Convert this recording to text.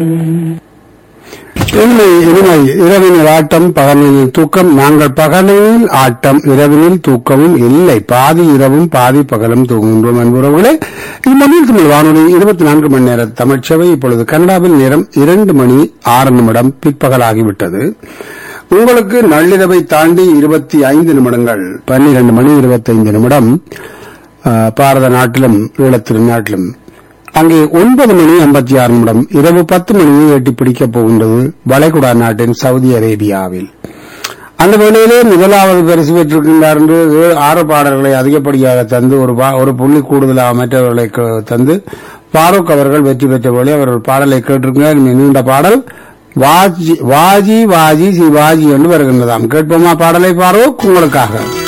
இனிமை இனிமை இரவினில் ஆட்டம் பகலினில் தூக்கம் நாங்கள் பகலினில் ஆட்டம் இரவினில் தூக்கமும் இல்லை பாதி இரவும் பாதி பகலும் தூங்குகின்றோம் என்பவர்களே இம்மொழியில் தமிழ் வானொலி இருபத்தி நான்கு மணி நேர தமிழ்ச்சவை இப்பொழுது கனடாவில் நேரம் இரண்டு மணி ஆறு நிமிடம் பிற்பகலாகிவிட்டது உங்களுக்கு நள்ளிரவை தாண்டி இருபத்தி ஐந்து நிமிடங்கள் பன்னிரண்டு மணி இருபத்தைந்து நிமிடம் ஆ, பாரத நாட்டிலும் ஈழத்திருநாட்டிலும் அங்கே ஒன்பது மணி ஐம்பத்தி ஆறு நிமிடம் இரவு பத்து மணியை எட்டி பிடிக்கப் போகின்றது வளைகுடா நாட்டின் சவுதி அரேபியாவில் அந்த வேளையிலே முதலாவது பரிசு பெற்றிருக்கின்றார் என்று ஏழு- ஆறு பாடல்களை அதிகப்படியாக தந்து ஒரு பா- ஒரு புள்ளி கூடுதலாக மற்றவர்களை க- தந்து ஃபாரூக் அவர்கள் வெற்றி பெற்ற வேளை அவர்கள் பாடலை கேட்டிருக்கிறார் இனி நீண்ட பாடல் வாஜி வாஜி வாஜி சி வாஜி என்று வருகின்றதாம் கேட்போமா பாடலை ஃபாரூக் உங்களுக்காக